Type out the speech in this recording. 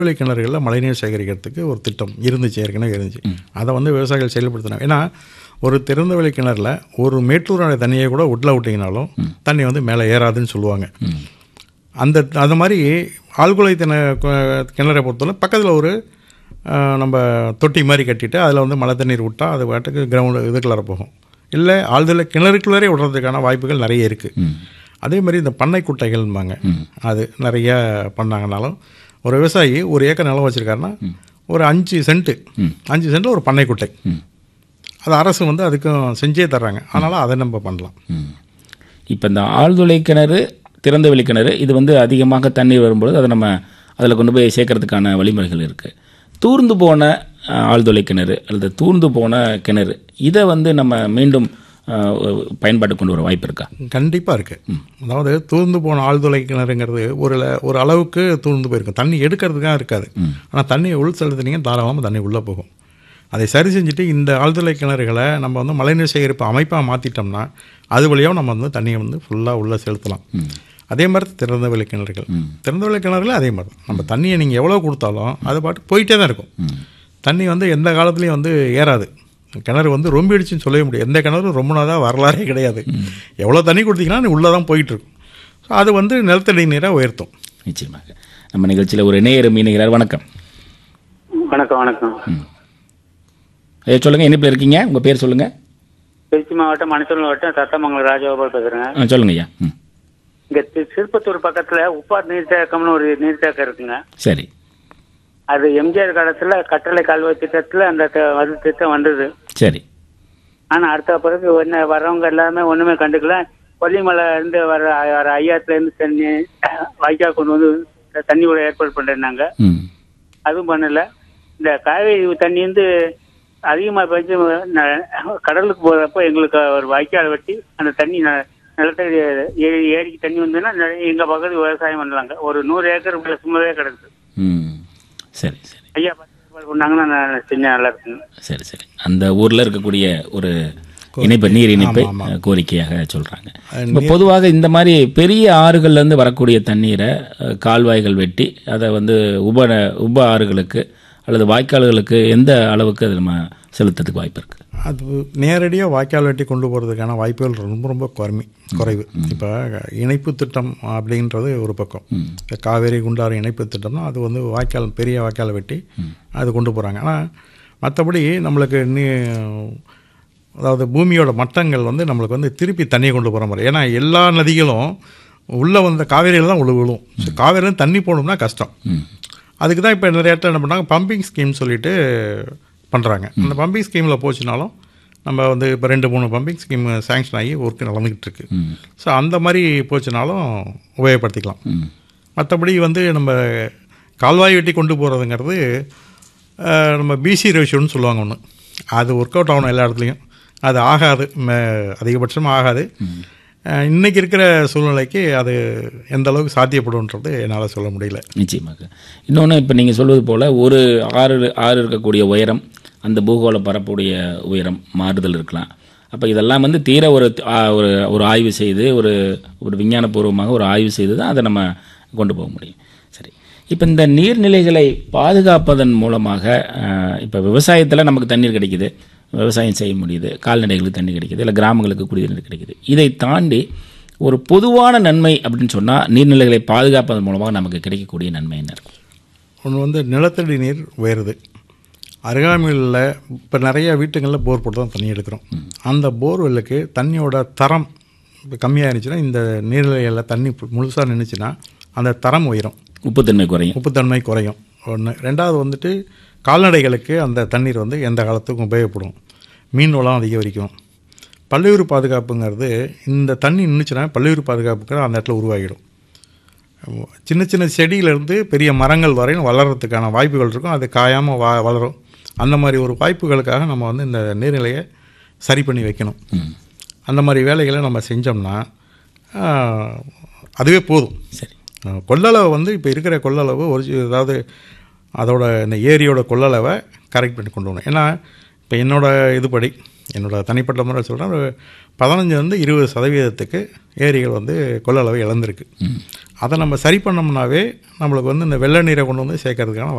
விலை கிணறுகளில் மழைநீர் சேகரிக்கிறதுக்கு ஒரு திட்டம் இருந்துச்சு ஏற்கனவே இருந்துச்சு அதை வந்து விவசாயிகள் செயல்படுத்தினாங்க ஏன்னா ஒரு திறந்த வெளி கிணறுல ஒரு மேட்டூரோட தண்ணியை கூட உள்ள விட்டிங்கனாலும் தண்ணி வந்து மேலே ஏறாதுன்னு சொல்லுவாங்க அந்த அது மாதிரி ஆழ்குழாய் திண கிணறை பொறுத்தவரை பக்கத்தில் ஒரு அஹ், நம்ம தொட்டி மாதிரி கட்டிட்டு அதில் வந்து மழை தண்ணீர் விட்டால் அது பாட்டுக்கு கிரவுண்டு இதுக்குள்ளார போகும் இல்லை ஆழ்துளை கிணறுக்குள்ளே விடுறதுக்கான வாய்ப்புகள் நிறைய இருக்குது அதே மாதிரி இந்த பண்ணை குட்டைகள்பாங்க அது நிறைய பண்ணாங்கனாலும் ஒரு விவசாயி ஒரு ஏக்கர் நிலம் வச்சுருக்காருன்னா ஒரு அஞ்சு சென்ட்டு அஞ்சு சென்ட்டில் ஒரு பண்ணை குட்டை அது அரசு வந்து அதுக்கும் செஞ்சே தர்றாங்க அதனால் அதை நம்ம பண்ணலாம் இப்போ இந்த ஆழ்துளை கிணறு திறந்த வெளி கிணறு இது வந்து அதிகமாக தண்ணீர் வரும்பொழுது அதை நம்ம அதில் கொண்டு போய் சேர்க்கறதுக்கான வழிமுறைகள் இருக்குது தூர்ந்து போன அஹ், ஆழ்துளை கிணறு அல்லது தூர்ந்து போன கிணறு இதை வந்து நம்ம மீண்டும் அஹ், பயன்பாட்டு கொண்டு வர வாய்ப்பு இருக்கா கண்டிப்பாக இருக்குது அதாவது தூர்ந்து போன ஆழ்துளை கிணறுங்கிறது ஒரு ல- ஒரு அளவுக்கு தூர்ந்து போயிருக்கும் தண்ணி எடுக்கிறதுக்காக இருக்காது ஆனால் தண்ணியை உள் செலுத்துனீங்க தாராளமாக தண்ணி உள்ளே போகும் அதை சரி செஞ்சுட்டு இந்த ஆழ்துளை கிணறுகளை நம்ம வந்து மழைநீர் சேகரிப்பு அமைப்பாக மாற்றிட்டோம்னா அது வழியாக நம்ம வந்து தண்ணியை வந்து ஃபுல்லாக உள்ளே செலுத்தலாம் அதே மாதிரி திறந்த வெளி கிணறுகள் திறந்த வெளி கிணறுல அதே மாதிரி தான் நம்ம தண்ணியை நீங்கள் எவ்வளோ கொடுத்தாலும் அது பாட்டு போயிட்டே தான் இருக்கும் தண்ணி வந்து எந்த காலத்துலேயும் வந்து ஏறாது கிணறு வந்து ரொம்பிடுச்சுன்னு சொல்லவே முடியாது எந்த கிணறு ரொம்பினதா வரலாறே கிடையாது எவ்வளோ தண்ணி கொடுத்தீங்கன்னா உள்ளே தான் போயிட்டு இருக்கும் ஸோ அது வந்து நிலத்தடி நீரை உயர்த்தும் நிச்சயமாக நம்ம நிகழ்ச்சியில் ஒரு நேயர் மீனுகிறார் வணக்கம் வணக்கம் வணக்கம் ஐயா சொல்லுங்கள் இனிப்பில் இருக்கீங்க உங்கள் பேர் சொல்லுங்கள் திருச்சி மாவட்டம் மணச்சூர் மாவட்டம் சத்தமங்கலம் ராஜகோபால் பேசுறேங்க ஆ சொல்லுங்க ஐயா ம் இங்க தி- திருப்பத்தூர் பக்கத்துல உப்பார் நீர்த்தேக்கம்னு ஒரு நீர்த்தேக்கம் இருக்குங்க சரி அது எம்ஜிஆர் காலத்துல கட்டளை கால்வாய் திட்டத்துல அந்த த- அது திட்டம் வந்தது சரி ஆனா அடுத்த பிறகு ஒன்னு வர்றவங்க எல்லாமே ஒண்ணுமே கண்டுக்கல கொல்லிமலை இருந்து வர வர ஐயாத்துல இருந்து தண்ணி வாய்க்கா கொண்டு வந்து தண்ணி விட ஏற்பாடு பண்றேன்னாங்க ம் அதுவும் பண்ணல இந்த காவேரி தண்ணி வந்து அதிகமாக பெஞ்சு ந- கடலுக்கு போகிறப்ப எங்களுக்கு ஒரு வாய்க்கால் வெட்டி அந்த தண்ணி ந- நிலத்தடி ஏரி ஏரிக்கு தண்ணி வந்ததுன்னா ந- எங்க பக்கத்து விவசாயம் பண்ணலாங்க ஒரு நூறு ஏக்கர் உள்ள சும்மாவே கிடக்குது ம் சரி சரி ஐயா பத்து ரூபாய் பண்ணாங்கன்னா நான் செஞ்சா நல்லா இருக்குங்க சரி சரி அந்த ஊரில் இருக்கக்கூடிய ஒரு இணைப்பு நீர் இணைப்பை அஹ், கோரிக்கையாக சொல்கிறாங்க இப்போ பொதுவாக இந்த மாதிரி பெரிய ஆறுகள்லேருந்து வரக்கூடிய தண்ணீரை அஹ், கால்வாய்கள் வெட்டி அதை வந்து உப உப ஆறுகளுக்கு அல்லது வாய்க்கால்களுக்கு எந்த அளவுக்கு அது நம்ம செலுத்துறதுக்கு வாய்ப்பு இருக்குது அது நேரடியாக வாய்க்கால் வெட்டி கொண்டு போகிறதுக்கான வாய்ப்புகள் ரொம்ப ரொம்ப குறைமி குறைவு இப்போ இணைப்பு திட்டம் அப்படின்றது ஒரு பக்கம் இந்த காவேரி குண்டாறு இணைப்பு திட்டம்னா அது வந்து வாய்க்கால் பெரிய வாய்க்கால் வெட்டி அது கொண்டு போகிறாங்க ஆனால் மற்றபடி நம்மளுக்கு நீ அதாவது பூமியோட மட்டங்கள் வந்து நம்மளுக்கு வந்து திருப்பி தண்ணியை கொண்டு போகிற மாதிரி ஏன்னா எல்லா நதிகளும் உள்ளே வந்த காவேரியில் தான் உள்ள விழும் ஸோ காவேரியில் தண்ணி போகணும்னா கஷ்டம் அதுக்கு தான் இப்போ நிறைய இடத்துல என்ன பண்ணாங்க பம்பிங் ஸ்கீம் சொல்லிட்டு பண்ணுறாங்க அந்த பம்பிங் ஸ்கீமில் போச்சுனாலும் நம்ம வந்து இப்போ ரெண்டு மூணு பம்பிங் ஸ்கீம் சேங்ஷன் ஆகி ஒர்க்கு நடந்துக்கிட்டு இருக்கு ஸோ அந்த மாதிரி போச்சுனாலும் உபயோகப்படுத்திக்கலாம் மற்றபடி வந்து நம்ம கால்வாய் வெட்டி கொண்டு போகிறதுங்கிறது அஹ், நம்ம பிசி ரேஷியோன்னு சொல்லுவாங்க ஒன்று அது ஒர்க் அவுட் ஆகணும் எல்லா இடத்துலையும் அது ஆகாது ம- அதிகபட்சமாக ஆகாது அஹ், இன்னைக்கு இருக்கிற சூழ்நிலைக்கு அது எந்த அளவுக்கு சாத்தியப்படும்ன்றது என்னால் சொல்ல முடியல நிச்சயமாக இன்னொன்று இப்போ நீங்கள் சொல்வது போல் ஒரு ஆறு ஆறு இருக்கக்கூடிய உயரம் அந்த பூகோள பரப்புடைய உயரம் மாறுதல் இருக்கலாம் அப்போ இதெல்லாம் வந்து தீர ஒரு ஆ, ஒரு ஒரு ஆய்வு செய்து ஒரு ஒரு விஞ்ஞானபூர்வமாக ஒரு ஆய்வு செய்து தான் அதை நம்ம கொண்டு போக முடியும் சரி இப்போ இந்த நீர்நிலைகளை பாதுகாப்பதன் மூலமாக இப்போ விவசாயத்தில் நமக்கு தண்ணீர் கிடைக்குது விவசாயம் செய்ய முடியுது கால்நடைகளுக்கு தண்ணி கிடைக்குது இல்லை கிராமங்களுக்கு குடிநீர் கிடைக்குது இதை தாண்டி ஒரு பொதுவான நன்மை அப்படின்னு சொன்னால் நீர்நிலைகளை பாதுகாப்பதன் மூலமாக நமக்கு கிடைக்கக்கூடிய நன்மை என்ன இருக்கும் ஒன்று வந்து நிலத்தடி நீர் உயருது அருகாமையில் இப்போ நிறைய வீட்டுங்களில் போர் போட்டு தான் தண்ணி எடுக்கிறோம் அந்த போர்வெல்லுக்கு தண்ணியோட தரம் இப்போ கம்மியாக இருந்துச்சுன்னா இந்த நீர்நிலைகளில் தண்ணி முழுசாக நின்றுச்சுன்னா அந்த தரம் உயரும் உப்புத்தன்மை குறையும் உப்புத்தன்மை குறையும் ஒன்று ரெண்டாவது வந்துட்டு கால்நடைகளுக்கு அந்த தண்ணீர் வந்து எந்த காலத்துக்கும் உபயோகப்படும் மீன் வளம் அதிகரிக்கும் பல்லுயிர் பாதுகாப்புங்கிறது இந்த தண்ணி நின்றுச்சுன்னா பல்லுயிர் பாதுகாப்புக்கு அந்த இடத்துல உருவாகிடும் சின்ன சின்ன செடியிலேருந்து பெரிய மரங்கள் வரையும் வளர்கிறதுக்கான வாய்ப்புகள் இருக்கும் அது காயாமல் வா வளரும் அந்த மாதிரி ஒரு வாய்ப்புகளுக்காக நம்ம வந்து இந்த நீர்நிலையை சரி பண்ணி வைக்கணும் அந்த மாதிரி வேலைகளை நம்ம செஞ்சோம்னா ஆஹ், அதுவே போதும் சரி அஹ் கொள்ளளவு வந்து இப்போ இருக்கிற கொள்ளளவு ஒரு சி- அதாவது அதோட இந்த ஏரியோட கொள்ளளவை கரெக்ட் பண்ணி கொண்டு வரணும் ஏன்னா இப்போ என்னோட இதுபடி என்னோட தனிப்பட்ட முறை சொல்கிறேன் ஒரு பதினஞ்சுலேருந்து இருபது சதவீதத்துக்கு ஏரிகள் வந்து கொள்ளளவை இழந்திருக்கு அதை நம்ம சரி பண்ணோம்னாவே நம்மளுக்கு வந்து இந்த வெள்ளை நீரை கொண்டு வந்து சேர்க்கறதுக்கான